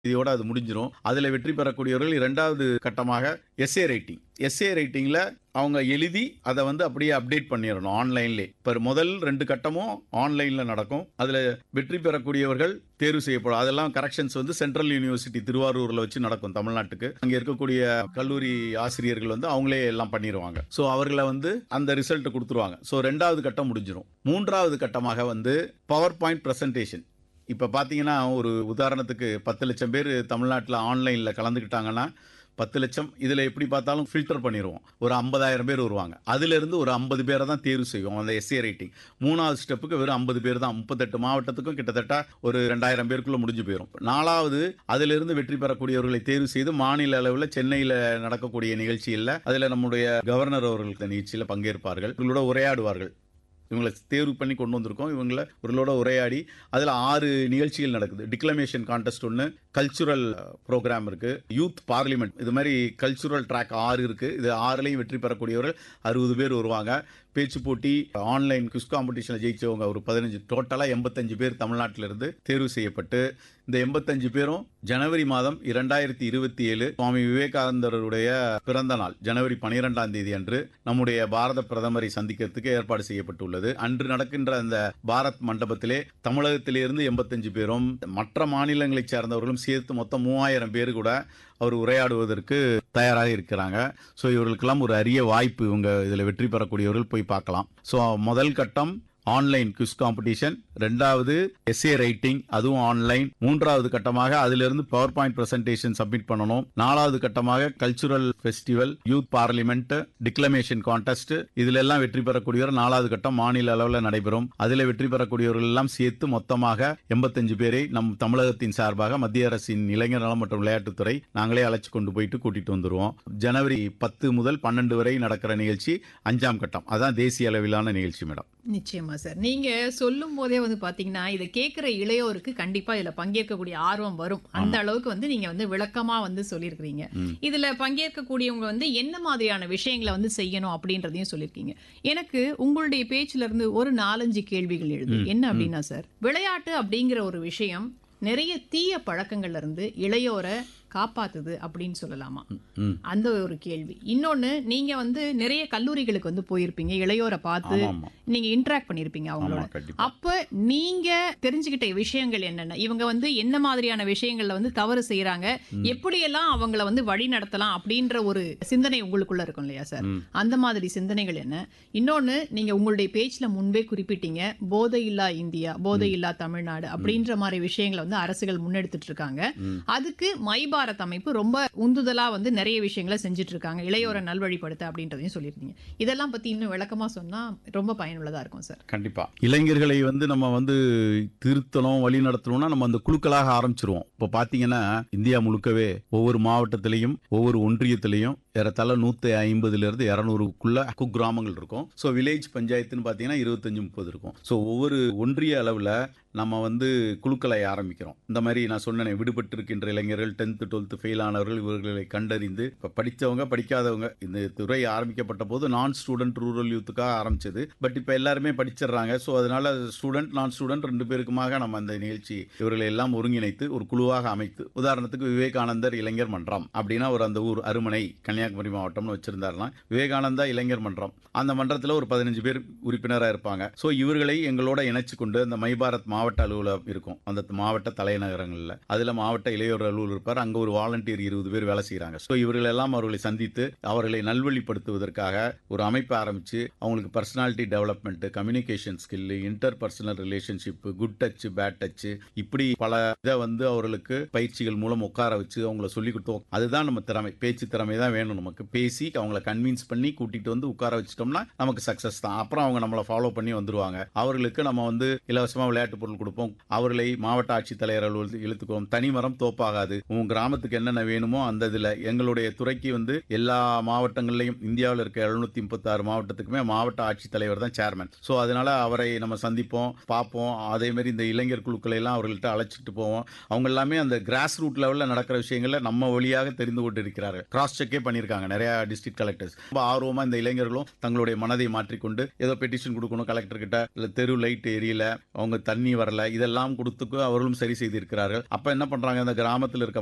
இதோட அது முடிஞ்சிரும் அதுல வெற்றி பெறக்கூடியவர்கள் இரண்டாவது கட்டமாக எஸ்ஏ ரைட்டிங் எஸ்ஏ ரைட்டிங்ல அவங்க எழுதி அதை வந்து அப்படியே அப்டேட் பண்ணிடணும் ஆன்லைன்லே இப்போ முதல் ரெண்டு கட்டமும் ஆன்லைன்ல நடக்கும் அதுல வெற்றி பெறக்கூடியவர்கள் தேர்வு செய்யப்படும் அதெல்லாம் கரெக்ஷன்ஸ் வந்து சென்ட்ரல் யூனிவர்சிட்டி திருவாரூர்ல வச்சு நடக்கும் தமிழ்நாட்டுக்கு அங்க இருக்கக்கூடிய கல்லூரி ஆசிரியர்கள் வந்து அவங்களே எல்லாம் பண்ணிடுவாங்க ஸோ அவர்களை வந்து அந்த ரிசல்ட் கொடுத்துருவாங்க ஸோ ரெண்டாவது கட்டம் முடிஞ்சிடும் மூன்றாவது கட்டமாக வந்து பவர் பாயிண்ட் பிரசன்டேஷன் இப்போ பார்த்தீங்கன்னா ஒரு உதாரணத்துக்கு பத்து லட்சம் பேர் தமிழ்நாட்டில் ஆன்லைனில் கலந்துக்கிட்டாங்கன்னா பத்து லட்சம் இதில் எப்படி பார்த்தாலும் ஃபில்டர் பண்ணிடுவோம் ஒரு ஐம்பதாயிரம் பேர் வருவாங்க அதிலிருந்து ஒரு ஐம்பது பேரை தான் தேர்வு செய்வோம் அந்த எஸ்ஏ ரைட்டிங் மூணாவது ஸ்டெப்புக்கு வெறும் ஐம்பது பேர் தான் முப்பத்தெட்டு மாவட்டத்துக்கும் கிட்டத்தட்ட ஒரு ரெண்டாயிரம் பேருக்குள்ள முடிஞ்சு போயிடும் நாலாவது அதிலிருந்து வெற்றி பெறக்கூடியவர்களை தேர்வு செய்து மாநில அளவில் சென்னையில் நடக்கக்கூடிய நிகழ்ச்சியில் அதில் நம்முடைய கவர்னர் அவர்கள் இந்த நிகழ்ச்சியில் பங்கேற்பார்கள் இவங்களோட உரையாடுவார்கள் இவங்களை தேர்வு பண்ணி கொண்டு வந்திருக்கோம் இவங்கள இவர்களோட உரையாடி அதில் ஆறு நிகழ்ச்சிகள் நடக்குது டிக்ளமேஷன் கான்டெஸ்ட் ஒன்று கல்ச்சுரல் ப்ரோக்ராம் இருக்கு யூத் பார்லிமெண்ட் இது மாதிரி கல்ச்சுரல் ட்ராக் ஆறு இருக்கு இது ஆறுலையும் வெற்றி பெறக்கூடியவர்கள் அறுபது பேர் வருவாங்க பேச்சு போட்டி ஆன்லைன் குஸ் காம்படிஷனில் ஜெயிச்சவங்க ஒரு பதினஞ்சு டோட்டலாக எண்பத்தஞ்சு பேர் தமிழ்நாட்டில இருந்து தேர்வு செய்யப்பட்டு இந்த எண்பத்தஞ்சு பேரும் ஜனவரி மாதம் இரண்டாயிரத்தி இருபத்தி ஏழு சுவாமி விவேகானந்தருடைய பிறந்த நாள் ஜனவரி பனிரெண்டாம் தேதி அன்று நம்முடைய பாரத பிரதமரை சந்திக்கிறதுக்கு ஏற்பாடு செய்யப்பட்டுள்ளது அன்று நடக்கின்ற அந்த பாரத் மண்டபத்திலே தமிழகத்திலிருந்து எண்பத்தஞ்சு பேரும் மற்ற மாநிலங்களைச் சேர்ந்தவர்களும் சேர்த்து மொத்தம் மூவாயிரம் பேர் கூட அவர் உரையாடுவதற்கு தயாராக இருக்கிறாங்க ஸோ இவர்களுக்கெல்லாம் ஒரு அரிய வாய்ப்பு இவங்க இதில் வெற்றி பெறக்கூடியவர்கள் போய் பார்க்கலாம் ஸோ முதல் கட்டம் ஆன்லைன் குவிஸ் காம்படிஷன் ரெண்டாவது எஸ்ஏ ரைட்டிங் அதுவும் ஆன்லைன் மூன்றாவது கட்டமாக அதிலிருந்து பவர் பாயிண்ட் பிரசன்டேஷன் சப்மிட் பண்ணணும் நாலாவது கட்டமாக cultural festival youth parliament declamation contest இதுல எல்லாம் வெற்றி பெறக்கூடியவர் நாலாவது கட்டம் மாநில அளவில் நடைபெறும் அதில் வெற்றி பெறக்கூடியவர்கள் எல்லாம் சேர்த்து மொத்தமாக எண்பத்தஞ்சு பேரை நம் தமிழகத்தின் சார்பாக மத்திய அரசின் இளைஞர் நலம் மற்றும் விளையாட்டுத்துறை நாங்களே அழைச்சு கொண்டு போயிட்டு கூட்டிட்டு வந்துருவோம் ஜனவரி பத்து முதல் பன்னெண்டு வரை நடக்கிற நிகழ்ச்சி அஞ்சாம் கட்டம் அதான் தேசிய அளவிலான நிகழ்ச்சி மேடம் நிச்சயமா சார் நீங்க சொல்லும் போதே வந்து பாத்தீங்கன்னா இதை கேட்கிற இளையோருக்கு கண்டிப்பா இதுல பங்கேற்கக்கூடிய ஆர்வம் வரும் அந்த அளவுக்கு வந்து நீங்க வந்து விளக்கமா வந்து சொல்லியிருக்கிறீங்க இதுல பங்கேற்கக்கூடியவங்க வந்து என்ன மாதிரியான விஷயங்களை வந்து செய்யணும் அப்படின்றதையும் சொல்லியிருக்கீங்க எனக்கு உங்களுடைய பேச்சுல இருந்து ஒரு நாலஞ்சு கேள்விகள் எழுது என்ன அப்படின்னா சார் விளையாட்டு அப்படிங்கிற ஒரு விஷயம் நிறைய தீய பழக்கங்கள்ல இருந்து இளையோரை காப்பாத்துது அப்படின்னு சொல்லலாமா ம். அந்த ஒரு கேள்வி இன்னொன்னு நீங்க வந்து நிறைய கல்லூரிகளுக்கு வந்து போயிருப்பீங்க இளையோரை பார்த்து ஆமா ஆமா நீங்க இன்டராக்ட் பண்ணிருப்பீங்க அவங்களோட ஆமா கண்டிப்பா அப்ப நீங்க தெரிஞ்சுக்கிட்ட விஷயங்கள் என்னென்ன இவங்க வந்து என்ன மாதிரியான விஷயங்கள்ல வந்து தவறு செய்யறாங்க எப்படியெல்லாம் அவங்கள வந்து வழி நடத்தலாம் அப்படின்ற ஒரு சிந்தனை உங்களுக்குள்ள இருக்கும் இல்லையா சார் ம். அந்த மாதிரி சிந்தனைகள் என்ன இன்னொன்னு நீங்க உங்களுடைய பேச்சுல முன்பே குறிப்பிட்டீங்க போதை இல்லா இந்தியா போதை இல்லா தமிழ்நாடு அப்படின்ற மாதிரி விஷயங்களை வந்து அரசுகள் முன்னெடுத்துட்டு இருக்காங்க ம். அதுக்கு மை பாரத் அமைப்பு ரொம்ப உந்துதலா வந்து நிறைய விஷயங்களை செஞ்சுட்டு இருக்காங்க இளையோரை நல்வழிப்படுத்த அப்படின்றதையும் சொல்லியிருக்கீங்க இதெல்லாம் பத்தி இன்னும் விளக்கமா சொன்னா ரொம்ப பயனுள்ளதா இருக்கும் சார் கண்டிப்பா இளைஞர்களை வந்து நம்ம வந்து திருத்தணும் வழி நடத்தணும்னா நம்ம அந்த குழுக்களாக ஆரம்பிச்சிருவோம் இப்போ பாத்தீங்கன்னா இந்தியா முழுக்கவே ஒவ்வொரு மாவட்டத்திலையும் ஒவ்வொரு ஒன்றியத்திலையும் ஏறத்தாழ நூத்தி ஐம்பதுல இருந்து இரநூறுக்குள்ள குக்கிராமங்கள் இருக்கும் ஸோ வில்லேஜ் பஞ்சாயத்துன்னு பார்த்தீங்கன்னா இருபத்தஞ்சு முப்பது இருக்கும் ஸோ ஒவ்வொரு ஒன்றிய அளவில் நம்ம வந்து குழுக்களை ஆரம்பிக்கிறோம் இந்த மாதிரி நான் சொன்னேனே விடுபட்டு இருக்கின்ற இளைஞர்கள் டென்த்து டுவெல்த்து ஃபெயில் ஆனவர்கள் இவர்களை கண்டறிந்து இப்போ படித்தவங்க படிக்காதவங்க இந்த துறை ஆரம்பிக்கப்பட்ட போது நான் ஸ்டூடெண்ட் ரூரல் யூத்துக்காக ஆரம்பிச்சது பட் இப்போ எல்லாருமே படிச்சிடுறாங்க ஸோ அதனால ஸ்டூடெண்ட் நான் ஸ்டூடெண்ட் ரெண்டு பேருக்குமாக நம்ம அந்த நிகழ்ச்சி இவர்களை எல்லாம் ஒருங்கிணைத்து ஒரு குழுவாக அமைத்து உதாரணத்துக்கு விவேகானந்தர் இளைஞர் மன்றம் அப்படின்னா ஒரு அந்த ஊர் அருமனை கன்னியாகுமரி மாவட்டம்னு வச்சிருந்தாருன்னா விவேகானந்தா இளைஞர் மன்றம் அந்த மன்றத்தில் ஒரு பதினஞ்சு பேர் உறுப்பினராக இருப்பாங்க ஸோ இவர்களை எங்களோட இணைச்சு கொண்டு அந்த மை பாரத் மாவட்ட அலுவலகம் இருக்கும் அந்த மாவட்ட தலைநகரங்களில் அதில் மாவட்ட இளையோர் அலுவலர் இருப்பார் அங்கே ஒரு வாலண்டியர் இருபது பேர் வேலை செய்கிறாங்க ஸோ இவர்கள் எல்லாம் அவர்களை சந்தித்து அவர்களை நல்வழிப்படுத்துவதற்காக ஒரு அமைப்பு ஆரம்பிச்சு அவங்களுக்கு personality development communication skill interpersonal relationship good touch bad touch இப்படி பல இதை வந்து அவர்களுக்கு பயிற்சிகள் மூலம் உட்கார வச்சு அவங்கள சொல்லி கொடுத்தோம் அதுதான் நம்ம திறமை பேச்சு திறமை தான் வேணும் நமக்கு பேசி அவங்கள கன்வின்ஸ் பண்ணி கூட்டிட்டு வந்து உட்கார வச்சிட்டோம்னா நமக்கு சக்சஸ் தான் அப்புறம் அவங்க நம்மளை ஃபாலோ பண்ணி வந்துருவாங்க அவர்களுக்கு நம்ம வந்து இலவசமா விளையாட்டு பொருள் கொடுப்போம் அவர்களை மாவட்ட ஆட்சித்தலைவர் அலுவலகத்தில் இழுத்துக்குவோம் தனிமரம் தோப்பாகாது உங்க கிராமத்துக்கு என்னென்ன வேணுமோ அந்த இதுல எங்களுடைய துறைக்கு வந்து எல்லா மாவட்டங்கள்லையும் இந்தியாவில் இருக்க எழுநூத்தி முப்பத்தி ஆறு மாவட்டத்துக்குமே மாவட்ட ஆட்சித்தலைவர் தான் சேர்மன் ஸோ அதனால அவரை நம்ம சந்திப்போம் பார்ப்போம் அதே மாதிரி இந்த இளைஞர் குழுக்களை எல்லாம் அவர்கள்ட்ட அழைச்சிட்டு போவோம் அவங்க எல்லாமே அந்த கிராஸ் ரூட் லெவலில் நடக்கிற விஷயங்களை நம்ம வழியாக தெரிந்து கொண்டு இருக்கிறார்கள் கிராஸ் செக்கே பண்ணிடுவாங்க பண்ணியிருக்காங்க நிறைய டிஸ்ட்ரிக்ட் கலெக்டர்ஸ் ரொம்ப ஆர்வமா இந்த இளைஞர்களும் தங்களுடைய மனதை மாற்றிக்கொண்டு ஏதோ பெட்டிஷன் கொடுக்கணும் கலெக்டர் கிட்ட இல்ல தெரு லைட் எரியல அவங்க தண்ணி வரல இதெல்லாம் கொடுத்துக்கு அவர்களும் சரி செய்திருக்கிறார்கள் அப்ப என்ன பண்றாங்க இந்த கிராமத்தில் இருக்க